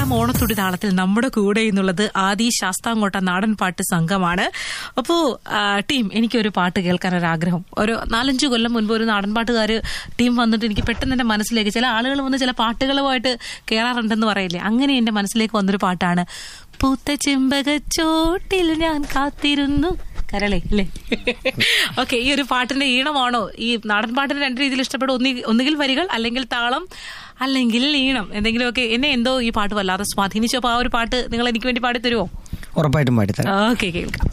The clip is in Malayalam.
നമസ്കാരം ഓണത്തുടി താളത്തിൽ നമ്മുടെ കൂടെ എന്നുള്ളത് ആദി ശാസ്താംകോട്ട നാടൻ പാട്ട് സംഘമാണ് അപ്പോ ആ, ടീം എനിക്കൊരു പാട്ട് കേൾക്കാൻ ഒരു ആഗ്രഹം ഒരു നാലഞ്ചു കൊല്ലം മുൻപ് ഒരു നാടൻ പാട്ടുകാർ ടീം വന്നിട്ട് എനിക്ക് പെട്ടെന്ന് എന്റെ മനസ്സിലേക്ക് ചില ആളുകൾ വന്ന് ചില പാട്ടുകളുമായിട്ട് കയറാറുണ്ടെന്ന് പറയില്ലേ അങ്ങനെ എന്റെ മനസ്സിലേക്ക് വന്നൊരു പാട്ടാണ് പൂത്ത ചെമ്പകച്ചോട്ടിൽ ഞാൻ കാത്തിരുന്നു കരളെ അല്ലേ ഓക്കെ ഈ ഒരു പാട്ടിന്റെ ഈണമാണോ ഈ നാടൻ പാട്ടിന് രണ്ട് രീതിയിൽ ഇഷ്ടപ്പെടും ഒന്നി ഒന്നുകിൽ വരികൾ അല്ലെങ്കിൽ താളം അല്ലെങ്കിൽ ഈണം എന്തെങ്കിലുമൊക്കെ എന്നെ എന്തോ ഈ പാട്ട് വല്ലാതെ സ്വാധീനിച്ചു അപ്പൊ ആ ഒരു പാട്ട് നിങ്ങൾ എനിക്ക് വേണ്ടി പാടി തരുമോ ഉറപ്പായിട്ടും പാടിത്തരാം ഓക്കെ കേൾക്കാം